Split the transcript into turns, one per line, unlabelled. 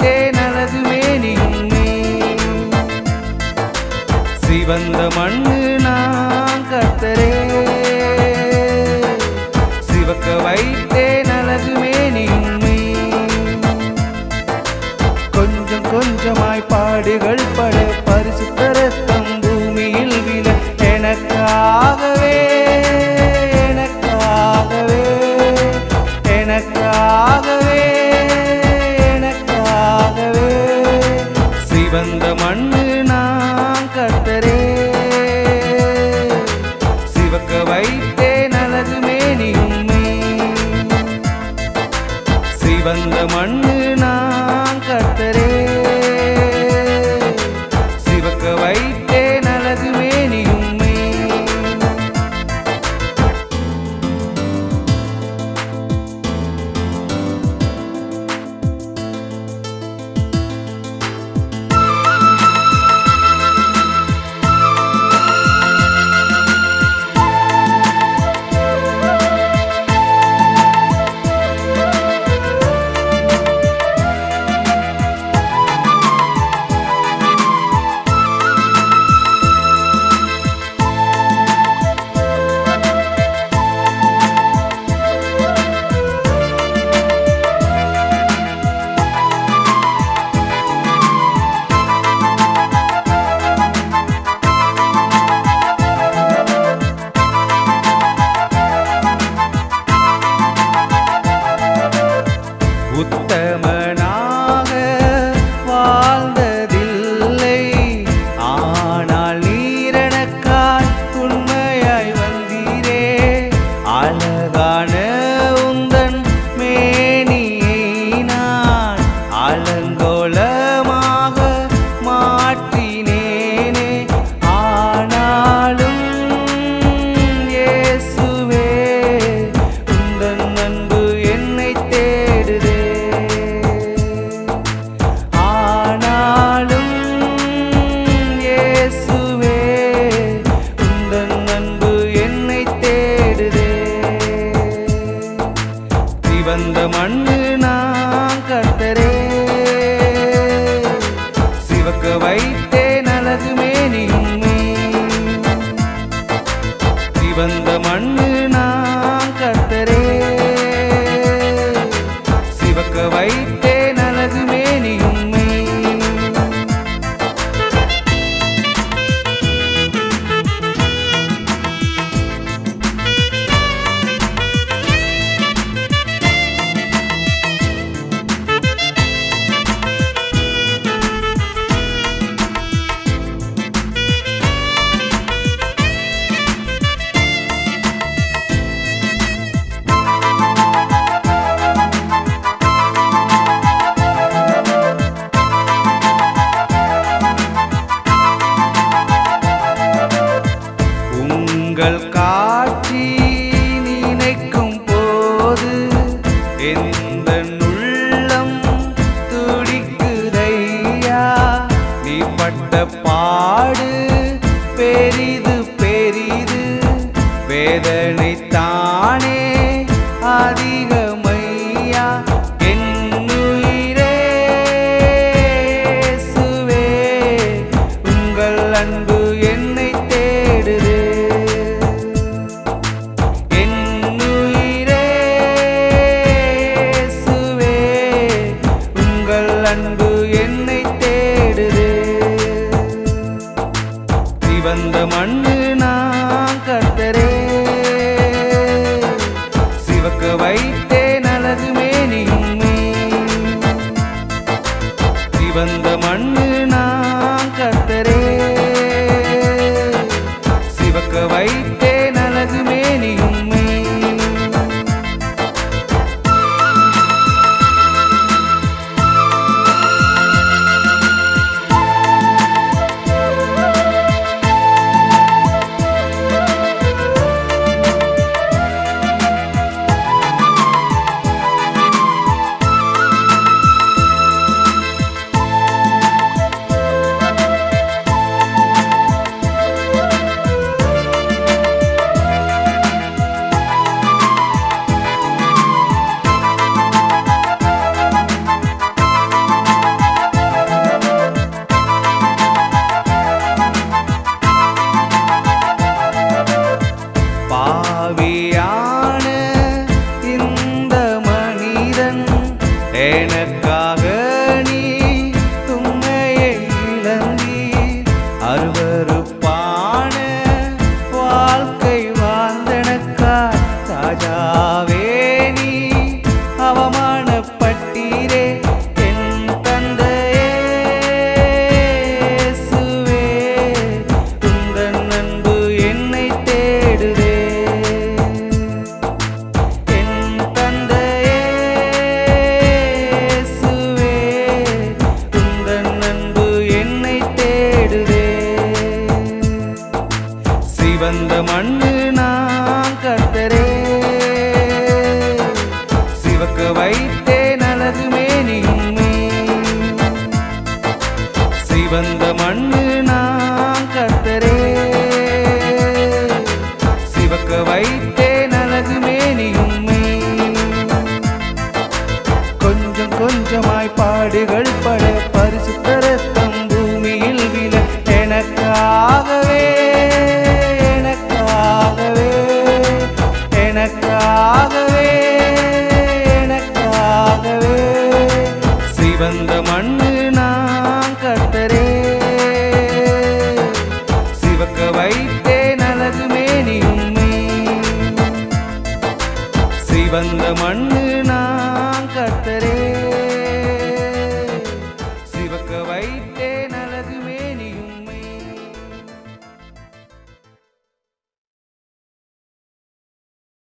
வைத்தேன் அழகு மேனியுமே சிவந்த மண்ணு நான் கத்தரே சிவக்க வைத்தேன் அழகு மேனியுமே கொஞ்சம் கொஞ்சமாய் பாடுகள் பட பரிசுத்த ரத்தம் பூமியில் விழ எனக்காகவே எனக்காகவே எனக்காகவே எனக்காகவே சிவந்த மண்ணு நான் கத்தரே சிவக்க வைத்தேன் அழகு மேனியுமே சிவந்த மண்ணு நான் கத்தரே சிவக்க வைத்தேன் அழகு மேனியுமே உத்தமனாக வாழ்ந்ததில்லை ஆனால் நீரெனக்காய் உண்மையாய் வந்தீரே அழகான உந்தன் மேனியை நான் அலங்கோலமாக மாற்றினேனே ஆனாலும் இயேசுவே உந்தன் அன்பு என்னை தேடுதே ஆனாலும் இயேசுவே உந்தன் அன்பு என்னை தேடுதே சிவந்த மண்ணு நான் கத்தரே சிவக்க வைத்தேன் அழகு மேனியுமே சிவந்த மண்ணு நான் கத்தரே சிவக்க வைத்தேன் அழகு மேனியுமே எனக்காக நீ உண்மையை இழந்தி அருவருப்பான வாழ்க்கை வாழ்ந்தனக்கா ராஜாவே நீ அவமானப்பட்டீரே என் தந்தையே இயேசுவே, உந்தன் அன்பு என்னை தேடுதே என் தந்தையே இயேசுவே, உந்தன் அன்பு என்னை தேடுதே சிவந்த மண்ணு நான் கர்த்தரே சிவக்க வைத்தேன் அழகு மேனியுமே சிவந்த மண்ணு நான் கர்த்தரே சிவக்க வைத்தேன் அழகு மேனியுமே கொஞ்சம் கொஞ்சமாய் பாடுகள் பட பரிசுத்த ரத்தம் பூமியில் விழ எனக்காகவே எனக்காகவே எனக்காகவே எனக்காகவே சிவந்த மண்ணு நான் கர்த்தரே சிவக்க வைத்தேன் அழகு மேனியுமே சிவந்த மண்ணு நான் கர்த்தரே